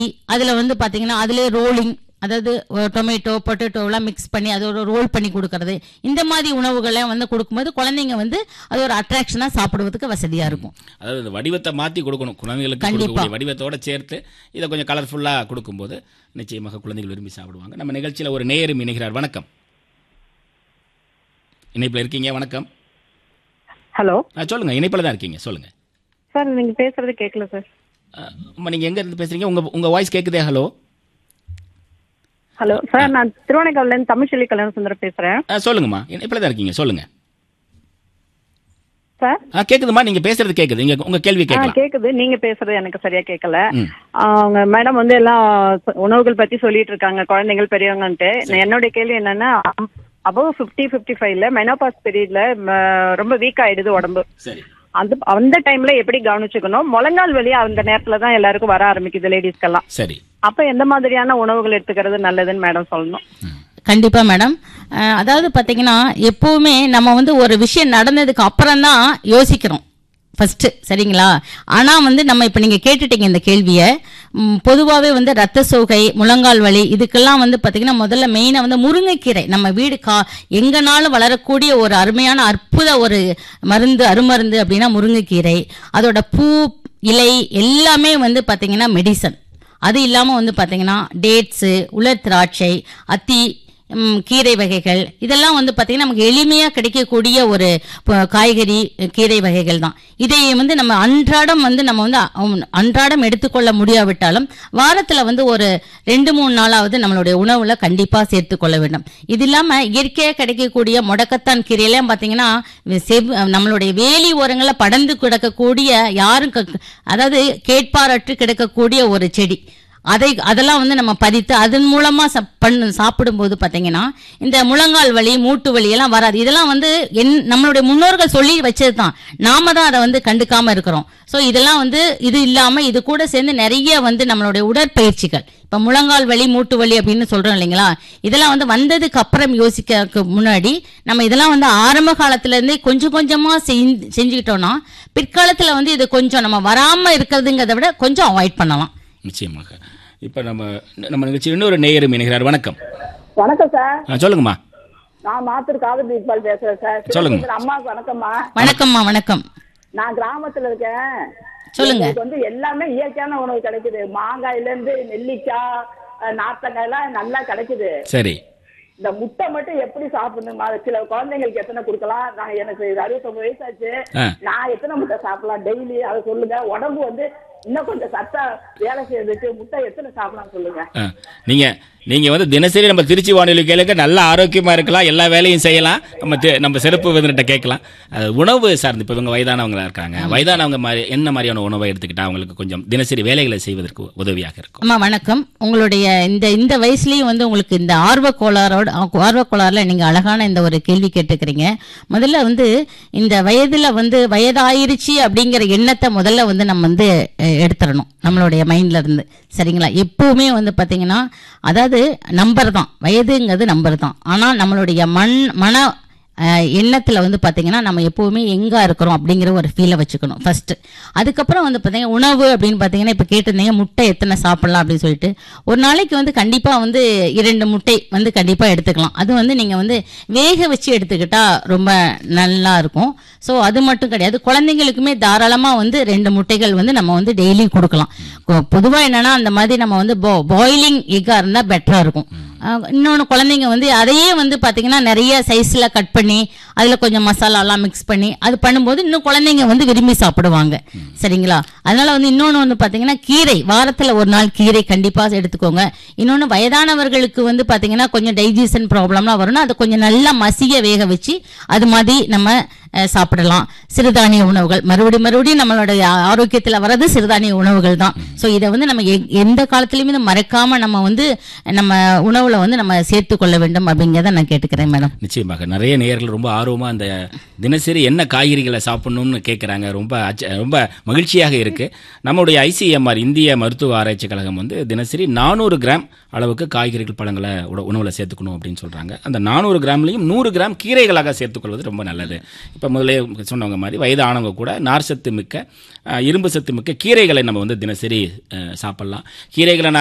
அதுல வந்து பாத்தீங்கன்னா அதுல ரோலிங் அதாவது டொமேட்டோ பொட்டேட்டோலாம் மிக்ஸ் பண்ணி அதோட ரோல் பண்ணி கொடுக்கறது இந்த மாதிரி உணவுகளை வந்து கொடுக்கும்போது குழந்தைங்க வந்து அது ஒரு அட்ராக்ஷனா சாப்பிடுவதற்கு வசதியா இருக்கும் அதாவது இந்த வடிவத்தை மாற்றி கொடுக்கணும் குழந்தைகளுக்கு கண்டிப்பா. கொடுக்கக்கூடிய வடிவத்தோட சேர்த்து இதை கொஞ்சம் கலர்ஃபுல்லாக கொடுக்கும்போது நிச்சயமாக குழந்தைகள் விரும்பி சாப்பிடுவாங்க நம்ம நிகழ்ச்சியில் ஒரு நேயரும் இணைகிறார் வணக்கம் இணைப்பில் இருக்கீங்க வணக்கம் ஹலோ ஆ சொல்லுங்க இணைப்பில் தான் இருக்கீங்க சொல்லுங்க சார் நீங்க பேசுறது கேட்கல சார் ஆ, அம்மா நீங்கள் எங்க இருந்து பேசுறீங்க உங்க உங்க வாய்ஸ் கேட்குதே ஹலோ ஹலோ சார் நான் திருவானைக்காவில இருந்து தமிழ்ச்செல்வி கல்யாண சுந்தரம் பேசுறேன் ஆ சொல்லுங்கம்மா இணைப்பில் தான் இருக்கீங்க சொல்லுங்க சார் ஆ கேக்குதுமா நீங்க பேசுறது கேக்குது நீங்க உங்க கேள்வி ஆ கேட்கலாம் கேக்குது நீங்க பேசுறது எனக்கு சரியா கேட்கல ம். அவங்க மேடம் வந்து எல்லாம் உணவுகள் பத்தி சொல்லிட்டு இருக்காங்க குழந்தைகள் பெரியவங்கன்ட்டு நான் என்னுடைய கேள்வி என்னன்னா அபவ் ஃபிஃப்டி ஃபிஃப்டி ஃபைவ்ல மெனோபாஸ் பீரியட்ல ரொம்ப வீக் ஆயிடுது உடம்பு சரி அந்த அந்த டைம்ல எப்படி கவனிச்சுக்கணும் முழங்கால் வலி அந்த நேரத்துல தான் எல்லாருக்கும் வர ஆரம்பிக்குது லேடிஸ்க்கெல்லாம் சரி அப்ப எந்த மாதிரியான உணவுகள் எடுத்துக்கிறது நல்லதுன்னு மேடம் சொல்லணும் கண்டிப்பா மேடம் அஹ், அதாவது பாத்தீங்கன்னா எப்பவுமே நம்ம வந்து ஒரு விஷயம் நடந்ததுக்கு அப்புறம் தான் யோசிக்கிறோம் ஃபர்ஸ்ட் சரிங்களா ஆனா வந்து நம்ம இப்ப நீங்க கேட்டுட்டீங்க இந்த கேள்வியை ம், பொதுவாவே வந்து ரத்த சோகை முழங்கால் வலி இதுக்கெல்லாம் வந்து பாத்தீங்கன்னா முதல்ல மெயினா வந்து முருங்கைக்கீரை நம்ம வீடு கா எங்கனாலும் வளரக்கூடிய ஒரு அருமையான அற்புத ஒரு மருந்து அருமருந்து அப்படின்னா முருங்கைக்கீரை அதோட பூ இலை எல்லாமே வந்து பாத்தீங்கன்னா மெடிசன் அது இல்லாமல் வந்து பார்த்தீங்கன்னா டேட்ஸு உலர் திராட்சை அத்தி ம், கீரை வகைகள் இதெல்லாம் வந்து பார்த்தீங்கன்னா நமக்கு எளிமையாக கிடைக்கக்கூடிய ஒரு ப- காய்கறி கீரை வகைகள் தான் இதை வந்து நம்ம அன்றாடம் வந்து நம்ம வந்து அ- அன்றாடம் எடுத்துக்கொள்ள முடியாவிட்டாலும் வாரத்தில் வந்து ஒரு ரெண்டு மூணு நாளாவது நம்மளுடைய உணவுல கண்டிப்பாக சேர்த்துக்கொள்ள வேண்டும் இது இல்லாமல் இயற்கையாக கிடைக்கக்கூடிய முடக்கத்தான் கீரையெல்லாம் பார்த்தீங்கன்னா செவ் நம்மளுடைய வேலி ஓரங்களில் படர்ந்து கிடக்கக்கூடிய யாரும் க- அதாவது கேட்பாரற்று கிடக்கக்கூடிய ஒரு செடி அதை அதெல்லாம் வந்து நம்ம பதித்து அதன் மூலமா சப்- பண்ணு சாப்பிடும்போது பார்த்தீங்கன்னா இந்த முழங்கால் வலி மூட்டு வலி எல்லாம் வராது இதெல்லாம் வந்து என் நம்மளுடைய முன்னோர்கள் சொல்லி வச்சது தான் நாம தான் அதை வந்து கண்டுக்காம இருக்கிறோம் ஸோ இதெல்லாம் வந்து இது இல்லாம இது கூட சேர்ந்து நிறைய வந்து நம்மளுடைய உடற்பயிற்சிகள் இப்போ முழங்கால் வலி மூட்டு வலி அப்படின்னு சொல்றோம் இல்லைங்களா இதெல்லாம் வந்து வந்ததுக்கு அப்புறம் யோசிக்க முன்னாடி நம்ம இதெல்லாம் வந்து ஆரம்ப காலத்துல இருந்தே கொஞ்சம் கொஞ்சமா செஞ்சு- செஞ்சுக்கிட்டோம்னா பிற்காலத்துல வந்து இது கொஞ்சம் நம்ம வராம இருக்கிறதுங்கிறத விட கொஞ்சம் அவாய்ட் பண்ணலாம் நிச்சயமாக இப்போ நம்ம நம்ம நிகழ்ச்சி இன்னொரு நேயரும் இணைகிறார் வணக்கம் வணக்கம் சார் ஆ, சொல்லுங்கம்மா நான் மாத்தூர் காதல் இக்பால் பேசுறேன் சார் சொல்லுங்க. சிவசுந்தரம் அம்மாவுக்கு வணக்கம்மா வணக்கம்மா வணக்கம் நான் கிராமத்துல இருக்கேன் சொல்லுங்க. எங்களுக்கு வந்து எல்லாமே இயற்கையான உணவு கிடைக்குது மாங்காயில இருந்து நெல்லிக்காய் அஹ், நார்த்தங்காய் எல்லாம் நல்லா கிடைக்குது சரி இந்த முட்டை மட்டும் எப்படி சாப்பிடணுமா சில குழந்தைங்களுக்கு எத்தனை கொடுக்கலாம் நான் எனக்கு அறுபத்தொன்பது வயசாச்சு ஆ. நான் எத்தனை முட்டை சாப்பிடலாம் டெய்லி அதை சொல்லுங்க உடம்பு வந்து இன்னும் கொஞ்சம் சத்தா வேலை செய்யறதுக்கு முட்டை எத்தனை சாப்பிடலாம் சொல்லுங்க ஆ, நீங்க நீங்க வந்து தினசரி நம்ம திருச்சி வானொலி கேளுங்க நல்ல ஆரோக்கியமா இருக்கலாம் எல்லா வேலையும் செய்யலாம் நம்ம தி- நம்ம சிறப்பு விருந்திட்ட கேட்கலாம் அது உணவு சார்ந்து இப்போ இவங்க வயதானவங்களா இருக்காங்க வயதானவங்க மாதிரி என்ன மாதிரியான உணவை எடுத்துக்கிட்டா அவங்களுக்கு கொஞ்சம் தினசரி வேலைகளை செய்வதற்கு உதவியாக இருக்கும் அம்மா வணக்கம் உங்களுடைய இந்த இந்த வயசுலயும் வந்து உங்களுக்கு இந்த ஆர்வ கோளாறோட ஆர்வ கோளாறுல நீங்க அழகான இந்த ஒரு கேள்வி கேட்டுக்கிறீங்க முதல்ல வந்து இந்த வயதுல வந்து வயதாயிருச்சு அப்படிங்கிற எண்ணத்தை முதல்ல வந்து நம்ம வந்து அஹ், எடுத்துறணும் நம்மளுடைய மைண்ட்ல இருந்து சரிங்களா எப்பவுமே வந்து பாத்தீங்கன்னா அதாவது நம்பர் தான் வயதுங்கிறது நம்பர் தான் ஆனா நம்மளுடைய மண் மன அஹ் எண்ணத்துல வந்து பாத்தீங்கன்னா நம்ம எப்பவுமே எங்க இருக்கிறோம் அப்படிங்கிற ஒரு ஃபீலை வச்சுக்கணும் ஃபர்ஸ்ட் அதுக்கப்புறம் வந்து பாத்தீங்கன்னா உணவு அப்படின்னு பாத்தீங்கன்னா இப்ப கேட்டிருந்தீங்க முட்டை எத்தனை சாப்பிடலாம் அப்படின்னு சொல்லிட்டு ஒரு நாளைக்கு வந்து கண்டிப்பா வந்து இரண்டு முட்டை வந்து கண்டிப்பா எடுத்துக்கலாம் அது வந்து நீங்க வந்து வேக வச்சு எடுத்துக்கிட்டா ரொம்ப நல்லா இருக்கும் ஸோ அது மட்டும் கிடையாது குழந்தைங்களுக்குமே தாராளமா வந்து ரெண்டு முட்டைகள் வந்து நம்ம வந்து டெய்லி கொடுக்கலாம் கொ- பொதுவா என்னன்னா அந்த மாதிரி நம்ம வந்து பாயிலிங் எக்கா இருந்தா பெட்டரா இருக்கும் அஹ் இன்னொன்னு குழந்தைங்க வந்து அதையே வந்து பாத்தீங்கன்னா நிறைய சைஸ்ல கட் பண்ணி அதுல கொஞ்சம் மசாலாலாம் மிக்ஸ் பண்ணி அது பண்ணும்போது இன்னும் குழந்தைங்க வந்து விரும்பி சாப்பிடுவாங்க சரிங்களா அதனால வந்து இன்னொன்னு வந்து பாத்தீங்கன்னா கீரை வாரத்துல ஒரு நாள் கீரை கண்டிப்பா எடுத்துக்கோங்க இன்னொன்னு வயதானவர்களுக்கு வந்து பாத்தீங்கன்னா கொஞ்சம் டைஜஷன் ப்ராப்ளம்லாம் வரும்னா அதை கொஞ்சம் நல்லா மசிய வேக வச்சு அது மாதிரி நம்ம அஹ், சாப்பிடலாம் சிறுதானிய உணவுகள் மறுபடியும் மறுபடியும் நம்மளோட ஆரோக்கியத்துல வர்றது சிறுதானிய உணவுகள் தான் ஸோ இதை வந்து நம்ம எ- எந்த காலத்துலயுமே இதை மறக்காம நம்ம வந்து நம்ம உணவுல வந்து நம்ம சேர்த்து கொள்ள வேண்டும் அப்படிங்கிறத நான் கேட்டுக்கிறேன் மேடம் நிச்சயமாக நிறைய நேயர்கள் ரொம்ப ஆர்வம் ஆர்வமாக அந்த தினசரி என்ன காய்கறிகளை சாப்பிடணும்னு கேட்குறாங்க ரொம்ப ஆச்ச- ரொம்ப மகிழ்ச்சியாக இருக்குது நம்முடைய ஐசிஎம்ஆர் இந்திய மருத்துவ ஆராய்ச்சி கழகம் வந்து தினசரி நானூறு கிராம் அளவுக்கு காய்கறிகள் பழங்களை உட- உணவுல சேர்த்துக்கணும் அப்படின்னு சொல்கிறாங்க அந்த நானூறு கிராம்லையும் நூறு கிராம் கீரைகளாக சேர்த்துக்கொள்வது ரொம்ப நல்லது இப்போ முதலே சொன்னவங்க மாதிரி வயது ஆனவங்க கூட நார் சத்து மிக்க அஹ், இரும்பு சத்து மிக்க கீரைகளை நம்ம வந்து தினசரி அஹ், சாப்பிடலாம் கீரைகளை